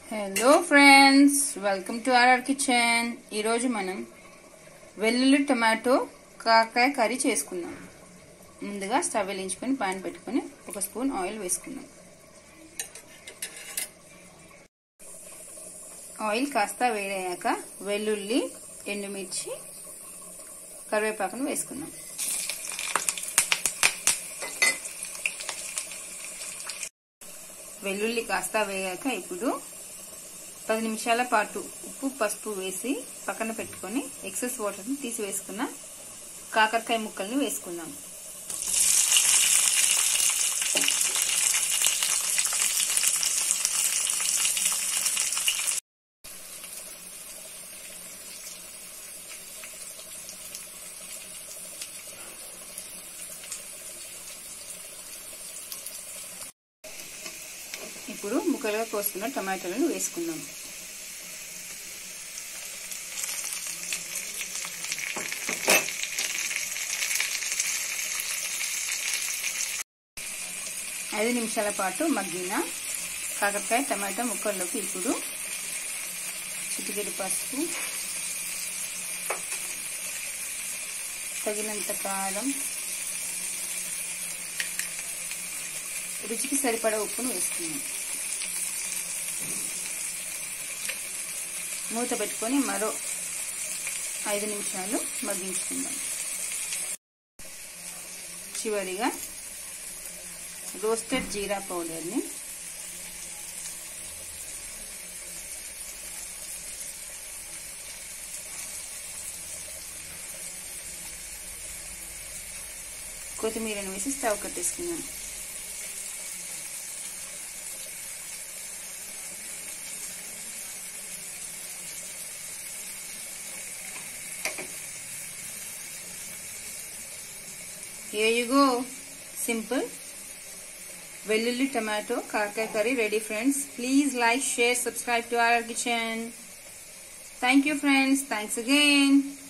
Hello friends welcome to R R kitchen ఈరోజు మనం వెల్లుల్లి టమాటో కాకాయ కర్రీ చేసుకుందాం ముందుగా స్టవ్ వెలించుకొని పాన్ పెట్టుకొని ఒక స్పూన్ ఆయిల్ వేసుకుందాం ఆయిల్ కాస్త వేడయ్యాక వెల్లుల్లి ఎండుమిర్చి కరివేపాకును వేసుకుందాం వెల్లుల్లి కాస్త వేగాక ఇప్పుడు పది నిమిషాల పాటు ఉప్పు పసుపు వేసి పక్కన పెట్టుకొని ఎక్సెస్ వాటర్ని తీసివేసుకున్న కాకరకాయ ముక్కల్ని వేసుకుందాం ఇప్పుడు ముక్కలుగా కోసుకున్న టమాటాలను వేసుకుందాం ఐదు నిమిషాల పాటు మగ్గిన కాకరకాయ టమాటా ముక్కల్లోకి ఇప్పుడు చిటికెడు పసుపు తగినంత కారం రుచికి సరిపడా ఉప్పును వేసుకున్నాం మూత పెట్టుకొని మరో ఐదు నిమిషాలు మగ్గించుకుందాం చివరిగా రోస్టెడ్ జీరా పౌడర్ని కొత్తిమీరను వేసి స్టవ్ కట్టేసుకుందాం Here you go. Simple. Vellulli tomato karkai curry ready friends. Please like, share, subscribe to our kitchen. Thank you friends. Thanks again.